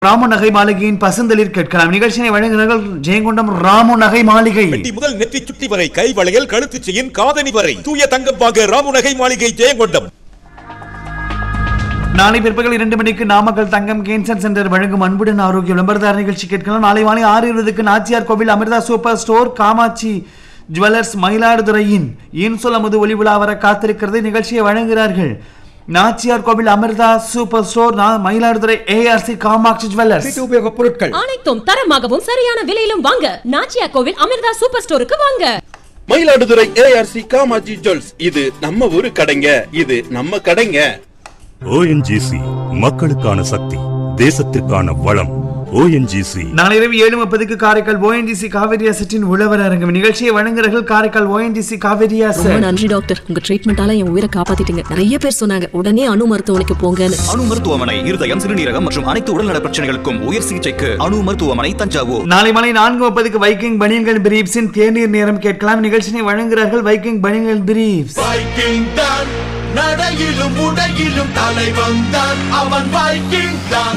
ராமு நகை மாளிகையின் பசுந்தளிர் கேட்கலாம் நிகழ்ச்சியை வழங்குகிறார்கள் ஜெயங்கொண்டம் ராமு நகை மாளிகை வெட்டி முதல் நெற்றி சுட்டி வரை கை வளையல் கழுத்து செயின் காதணி வரை தூய தங்கம் வாங்க ராமுநகை மாளிகை ஜெயங்கொண்டம் நாளை பிற்பகல் இரண்டு மணிக்கு நாமக்கல் தங்கம் கேன்சர் சென்டர் வழங்கும் அன்புடன் ஆரோக்கிய விளம்பரதார நிகழ்ச்சி கேட்கலாம் நாளை மாலை ஆறு இருபதுக்கு Nachiyar Kovil Amirtha super store Kamatchi jewellers மயிலாடுதுறையின் இன்சொல் அமுது ஒளி விழா வர காத்திருக்கிறது நிகழ்ச்சியை வழங்குகிறார்கள் நாச்சியார் கோவில் அமிர்தா சூப்பர் ஸ்டோர் நா- மயிலாடுதுறை ஏஆர்சி காமாட்சி ஜுவல்லர்ஸ் வீட்டு உபயோகப் பொருட்கள் அனைத்தும் தரமாகவும் சரியான விலையிலும் வாங்க நாச்சியா கோவில் அமிர்தா சூப்பர் ஸ்டோருக்கு வாங்க மயிலாடுதுறை ஏஆர்சி காமாஜி ஜுவல்ஸ் இது நம்ம ஊரு கடைங்க இது நம்ம கடைங்க ஓஎன்ஜிசி மக்களுக்கான சக்தி தேசத்திற்கான வளம் ஓஎன்ஜிசி நாளை இரவு ஏழு முப்பதுக்கு காரைக்கால் ஓஎன்டிசி காவேரி அசட்டின் உழவர் அரங்கம் நிகழ்ச்சியை வழங்குகிறார்கள் காரைக்கால் ஓஎன்டிசி காவேரி ரொம்ப அசட் நன்றி டாக்டர் உங்க ட்ரீட்மெண்டால என் உயிரை காப்பாத்திட்டீங்க நிறைய பேர் சொன்னாங்க உடனே அணு மருத்துவமனைக்கு போங்கன்னு அணு மருத்துவமனை இருதயம் சிறுநீரகம் மற்றும் அனைத்து உடல்நல பிரச்சனைகளுக்கும் உயர் சிகிச்சைக்கு அணு மருத்துவமனை தஞ்சாவூர் நாளை மாலை நான்கு முப்பதுக்கு வைக்கிங் பனியன்கள் பிரீப்ஸின் தேநீர் நேரம் கேட்கலாம் நிகழ்ச்சியை வழங்குகிறார்கள் வைக்கிங் பனியன்கள் பிரீப்ஸ் வைக்கிங் தான் நடையிலும் உடையிலும் தலைவன் தான் அவன் வைக்கிங் தான்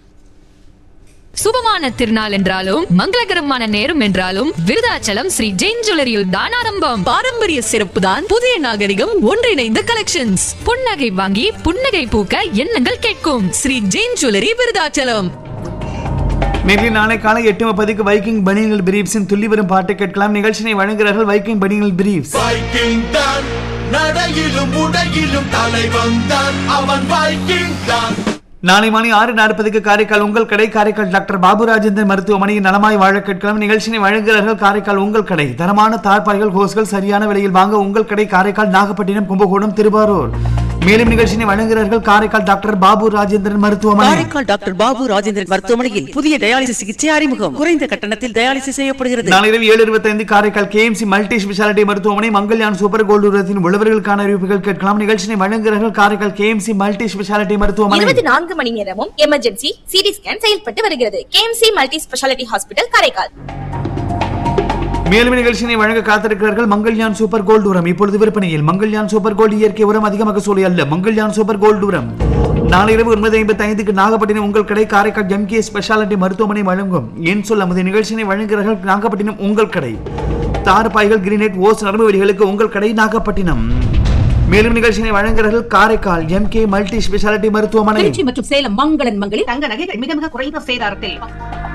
சுபமான திருநாள் என்றாலும் மங்களகரமான நேரம் என்றாலும் விருதாச்சலம் ஸ்ரீ ஜெயின் ஜுவல்லரியில் தான் ஆரம்பம் பாரம்பரிய சிறப்பு தான் புதிய நாகரிகம் ஒன்றிணைந்த கலெக்ஷன்ஸ் புன்னகை வாங்கி புன்னகை பூக்க எண்ணங்கள் கேட்கும் ஸ்ரீ ஜெயின் ஜுவல்லரி விருதாச்சலம் மேலும் நாளை காலை எட்டு முப்பதுக்கு வைக்கிங் பனியன்கள் பிரீப்ஸின் துள்ளி வரும் பாட்டு கேட்கலாம் நிகழ்ச்சியை வழங்குகிறார்கள் வைக்கிங் பனியன்கள் பிரீப்ஸ் வைக்கிங் தான் நடையிலும் உடையிலும் தலைவன் தான் அவன் வைக்கிங் தான் நாளை மாலை ஆறு நாற்பதுக்கு காரைக்கால் உங்கள் கடை காரைக்கால் டாக்டர் பாபு ராஜேந்திரன் மருத்துவமனையில் நலமாய் வாழ கேட்கலாம் நிகழ்ச்சியை வழங்குகிறார்கள் காரைக்கால் உங்கள் கடை தரமான தார்பாய்கள் ஹோஸ்கள் சரியான விலையில் வாங்க உங்கள் கடை காரைக்கால் நாகப்பட்டினம் கும்பகோணம் திருவாரூர் மேலும் நிகழ்ச்சியை வழங்குகிறார்கள் காரைக்கால் டாக்டர் பாபு ராஜேந்திரன் மருத்துவமனை காரைக்கால் டாக்டர் பாபு ராஜேந்திரன் மருத்துவமனையில் புதிய டயாலிசிஸ் சிகிச்சை அறிமுகம் குறைந்த கட்டணத்தில் டயாலிசிஸ் செய்யப்படுகிறது நாளை இரவு ஏழு இருபத்தைந்து காரைக்கால் கேஎம்சி மல்டி ஸ்பெஷாலிட்டி மருத்துவமனை மங்கள்யான் சூப்பர் கோல்டு உரத்தின் உழவர்களுக்கான அறிவிப்புகள் கேட்கலாம் நிகழ்ச்சியை வழங்குகிறார்கள் காரைக்கால் கேஎம்சி மல்டி ஸ்பெஷாலிட்டி மருத்துவமனை இருபத்தி நான்கு மணி நேரமும் எமர்ஜென்சி சிடி ஸ்கேன் செயல்பட்டு வருகிறது KMC multi speciality hospital Karaikal மேலும் நிகழ்ச்சியை வழங்க காத்திருக்கிறார்கள் மங்கள்யான் சூப்பர் கோல்டு உரம் இப்பொழுது விற்பனையில் மங்கள்யான் சூப்பர் கோல்டு இயற்கை உரம் அதிகமாக சூழல் அல்ல மங்கள்யான் சூப்பர் கோல்டு உரம் நாளை இரவு ஒன்பது ஐம்பத்தி ஐந்துக்கு நாகப்பட்டினம் உங்கள் கடை காரைக்கால் எம்கே ஸ்பெஷாலிட்டி மருத்துவமனை வழங்கும் என் சொல் நமது நிகழ்ச்சியை வழங்குகிறார்கள் நாகப்பட்டினம் உங்கள் கடை தார்பாய்கள் கிரீனெட் ஓஸ் நரம்பு வெடிகளுக்கு உங்கள் கடை நாகப்பட்டினம் மேலும் நிகழ்ச்சியை வழங்குகிறார்கள் காரைக்கால் எம்கே மல்டி ஸ்பெஷாலிட்டி மருத்துவமனை மற்றும் சேலம் மங்களன் மங்களில் தங்க நகைகள் மிக மிக குறைந்த சேதாரத்தில்